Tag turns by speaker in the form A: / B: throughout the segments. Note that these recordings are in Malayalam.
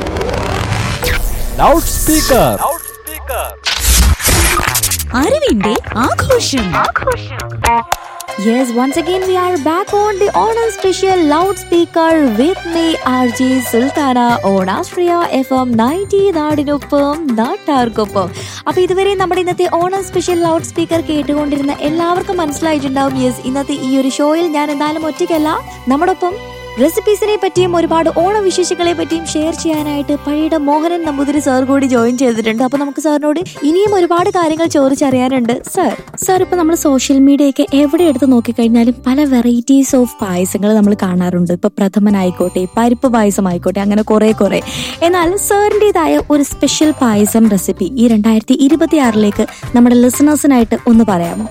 A: ലൗഡ് സ്പീക്കർ
B: അറിവിന്റെ ആഘോഷം
C: Yes, once again we are back on the Honor Special Loudspeaker with me, RJ Sultana on Astria FM 90 നാടിനൊപ്പം നാട്ടാർക്കൊപ്പം അപ്പൊ ഇതുവരെ നമ്മുടെ ഇന്നത്തെ ഓണം സ്പെഷ്യൽ ലൗഡ് സ്പീക്കർ കേട്ടുകൊണ്ടിരുന്ന എല്ലാവർക്കും മനസ്സിലായിട്ടുണ്ടാവും യെസ് ഇന്നത്തെ ഈ ഒരു ഷോയിൽ ഞാൻ എന്തായാലും ഒറ്റയ്ക്കല്ല നമ്മോടൊപ്പം റെസിപ്പീസിനെ പറ്റിയും ഒരുപാട് ഓണ വിശേഷങ്ങളെ പറ്റിയും ഷെയർ ചെയ്യാനായിട്ട് പഴയുടെ മോഹനൻ നമ്പൂതിരി സാർ കൂടി ജോയിൻ ചെയ്തിട്ടുണ്ട് അപ്പൊ നമുക്ക് സാറിനോട് ഇനിയും ഒരുപാട് കാര്യങ്ങൾ ചോദിച്ചറിയാനുണ്ട് സാർ സാർ ഇപ്പൊ നമ്മൾ സോഷ്യൽ മീഡിയ ഒക്കെ എവിടെ എടുത്ത് നോക്കിക്കഴിഞ്ഞാലും പല വെറൈറ്റീസ് ഓഫ് പായസങ്ങൾ നമ്മൾ കാണാറുണ്ട് ഇപ്പൊ പ്രഥമനായിക്കോട്ടെ പരിപ്പ് പായസം ആയിക്കോട്ടെ അങ്ങനെ കുറെ കുറെ എന്നാൽ സാറിൻ്റെതായ ഒരു സ്പെഷ്യൽ പായസം റെസിപ്പി ഈ രണ്ടായിരത്തി ഇരുപത്തി ആറിലേക്ക് നമ്മുടെ ലിസണേഴ്സിനായിട്ട് ഒന്ന് പറയാമോ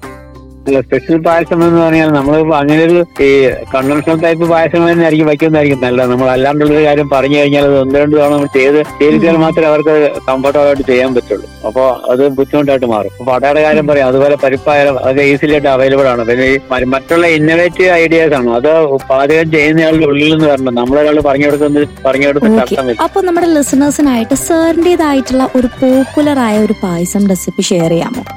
D: അല്ല സ്പെഷ്യൽ പായസം എന്ന് പറഞ്ഞാൽ നമ്മൾ അങ്ങനെ ഒരു ഈ കൺവെൻഷണൽ ടൈപ്പ് പായസങ്ങൾ തന്നെ ആയിരിക്കും വയ്ക്കുന്നതായിരിക്കും നല്ലത് നമ്മൾ അല്ലാണ്ടുള്ളൊരു കാര്യം പറഞ്ഞു കഴിഞ്ഞാൽ അത് ഒന്ന് രണ്ട് തവണ നമ്മൾ ചെയ്ത് ചെയ്തിട്ടാൽ മാത്രമേ അവർക്ക് കംഫർട്ടബിൾ ആയിട്ട് ചെയ്യാൻ പറ്റുള്ളൂ അപ്പോൾ അത് ബുദ്ധിമുട്ടായിട്ട് മാറും അപ്പൊ പടയുടെ കാര്യം പറയാം അതുപോലെ പരിപ്പായാലും അത് ഈസിലി ആയിട്ട് അവൈലബിൾ ആണ് പിന്നെ ഈ മ- മറ്റുള്ള ഇന്നോവേറ്റീവ് ഐഡിയാസ് ആണ് അത് പാചകം ചെയ്യുന്നയാളുടെ ഉള്ളിൽ നിന്ന് വരണം നമ്മളൊരാൾ പറഞ്ഞു കൊടുക്കുന്നത് പറഞ്ഞു കൊടുത്തിട്ട്
C: ഓക്കെ
D: അർത്ഥം വരും
C: അപ്പൊ നമ്മുടെ ലിസണേഴ്സിനായിട്ട് സാറിൻ്റെതായിട്ടുള്ള ഒരു പോപ്പുലർ ആയ ഒരു പായസം റെസിപ്പി ഷെയർ ചെയ്യാമോ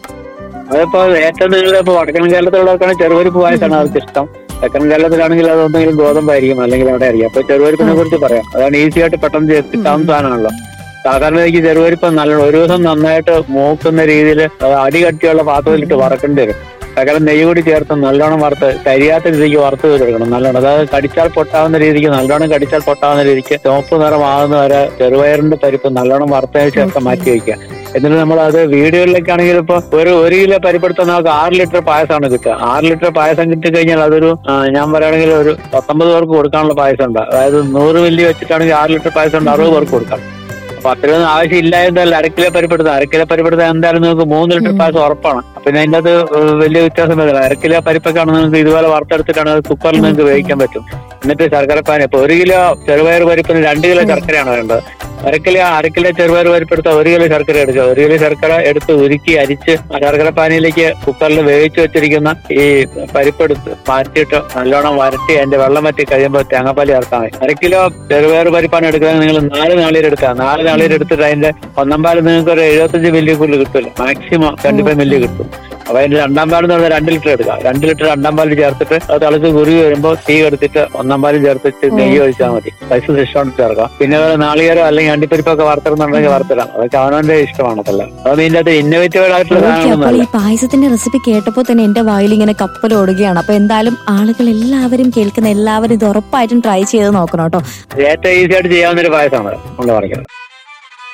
D: അതിപ്പോ ഏറ്റവും നിങ്ങൾ ഇപ്പൊ വടക്കൻ കേരളത്തിലുള്ളവർക്കാണ് ചെറുപരിപ്പ് പായസമാണ് അവർക്ക് ഇഷ്ടം തെക്കൻ കേരളത്തിലാണെങ്കിൽ അത് ഒന്നെങ്കിലും ഗോതമ്പായിരിക്കും അല്ലെങ്കിൽ അവിടെ ആയിരിക്കും അപ്പൊ ചെറുപരിപ്പിനെ കുറിച്ച് പറയാം അതാണ് ഈസി ആയിട്ട് പെട്ടെന്ന് ചെയ്ത് കിട്ടാവുന്ന സാധനമാണല്ലോ സാധാരണ എനിക്ക് ചെറുപരിപ്പ് നല്ല ഒരു ദിവസം നന്നായിട്ട് മൂക്കുന്ന രീതിയിൽ അടി കട്ടിയുള്ള പാത്രത്തിലിട്ട് വറക്കേണ്ടി വരും പകരം നെയ്യ് കൂടി ചേർത്ത് നല്ലോണം വറുത്ത് കരിയാത്ത രീതിക്ക് വറുത്ത് എടുക്കണം നല്ലോണം അതായത് കടിച്ചാൽ പൊട്ടാവുന്ന രീതിക്ക് നല്ലോണം കടിച്ചാൽ പൊട്ടാവുന്ന രീതിക്ക് ചുവപ്പ് നിറമാകുന്ന വരെ ചെറുപയറിന്റെ പരിപ്പ് നല്ലോണം വറുത്തതിന് ശേഷം മാറ്റി വയ്ക്കുക എന്നിട്ട് നമ്മൾ അത് വീടുകളിലേക്കാണെങ്കിൽ ഇപ്പൊ ഒരു ഒരു കിലോ പരിപ്പെടുത്താൻ നമുക്ക് ആറ് ലിറ്റർ പായസമാണ് കിട്ടുക ആറ് ലിറ്റർ പായസം കിട്ടി കഴിഞ്ഞാൽ അതൊരു ആ, ഞാൻ പറയുകയാണെങ്കിൽ ഒരു പത്തൊമ്പത് പേർക്ക് കൊടുക്കാനുള്ള പായസം ഉണ്ട് അതായത് നൂറ് മില്ലി വെച്ചിട്ടാണെങ്കിൽ ആറ് ലിറ്റർ പായസം ഉണ്ട് അറുപത് പേർക്ക് കൊടുക്കാം അപ്പൊ അത്രയൊന്നും ആവശ്യം ഇല്ലായതല്ല അരക്കിലോ പരിപ്പെടുത്താം അരക്കിലോ പരിപ്പെടുത്താൻ എന്തായാലും നിങ്ങൾക്ക് മൂന്ന് ലിറ്റർ പായസം ഉറപ്പാണ് പിന്നെ അതിന്റെ അത് വലിയ വ്യത്യാസം വരില്ല അരക്കിലോ പരിപ്പൊക്കെയാണ് നിങ്ങൾക്ക് ഇതുപോലെ വറുത്തെടുത്തിട്ടാണ് അത് കുക്കറിൽ നിങ്ങൾക്ക് വേവിക്കാൻ പറ്റും എന്നിട്ട് ശർക്കര പാനി ഇപ്പൊ ഒരു കിലോ ചെറുപയർ പരിപ്പിന് രണ്ട് കിലോ ശർക്കരയാണ് വേണ്ടത് അരക്കിലോ അരക്കിലോ ചെറുപയർ പരിപ്പെടുത്ത ഒരു കിലോ ശർക്കര എടുക്കുക ഒരു കിലോ ശർക്കര എടുത്ത് ഉരുക്കി അരിച്ച് ആ ശർക്കര പാനിയിലേക്ക് കുക്കറിൽ വേവിച്ച് വെച്ചിരിക്കുന്ന ഈ പരിപ്പെടുത്ത് മാറ്റിയിട്ട് നല്ലോണം വരട്ടി അതിന്റെ വെള്ളം വറ്റി കഴിയുമ്പോൾ തേങ്ങാപ്പാൽ ചേർത്താൽ മതി അര കിലോ ചെറുപയർ പരിപ്പാണ് എടുക്കുന്നത് നിങ്ങൾ നാല് നാളികേരം എടുക്കുക നാല് നാളികേരം എടുത്തിട്ട് അതിന്റെ ഒന്നാം പാല് നിങ്ങൾക്ക് ഒരു എഴുപത്തഞ്ച് മില്ലി കൂടുതൽ കിട്ടില്ല മാക്സിമം ട്വന്റി ഫൈവ് മില്ലി കിട്ടും അപ്പൊ അതിന്റെ രണ്ടാം പാൽ എന്ന് പറഞ്ഞാൽ രണ്ട് ലിറ്റർ എടുക്കുക രണ്ട് ലിറ്റർ രണ്ടാം പാൽ ചേർത്തിട്ട് അത് തിളച്ച് കുറുകി വരുമ്പോൾ തീ എടുത്തിട്ട് ഒന്നാം പാലും ചേർത്തിട്ട് നെയ്യ് ഒഴിച്ചാൽ മതി പൈസ ശിഷ്ടമാണ് ചേർക്കാം പിന്നെ അതുപോലെ നാളികേരോ അല്ലെങ്കിൽ അണ്ടിപ്പരിപ്പൊക്കെ വറുത്തിടുന്നുണ്ടെങ്കിൽ വറുത്തിടാം അതൊക്കെ അവനവന്റെ ഇഷ്ടമാണ് അതെല്ലാം അത് ഇതിന്റെ അത് ഇന്നോവേറ്റീവ് ആയിട്ടുള്ള
C: ഓക്കെ അപ്പോൾ
D: സാധനങ്ങളൊന്നുമല്ല
C: ഈ പായസത്തിന്റെ റെസിപ്പി കേട്ടപ്പോൾ തന്നെ എന്റെ വായിൽ ഇങ്ങനെ കപ്പലോടുകയാണ് അപ്പൊ എന്തായാലും ആളുകൾ എല്ലാവരും കേൾക്കുന്ന എല്ലാവരും ഇത് ഉറപ്പായിട്ടും ട്രൈ ചെയ്ത് നോക്കണം കേട്ടോ
D: ഏറ്റവും ഈസി ആയിട്ട് ചെയ്യാവുന്ന ഒരു പായസമാണ് നമ്മൾ പറയുന്നത്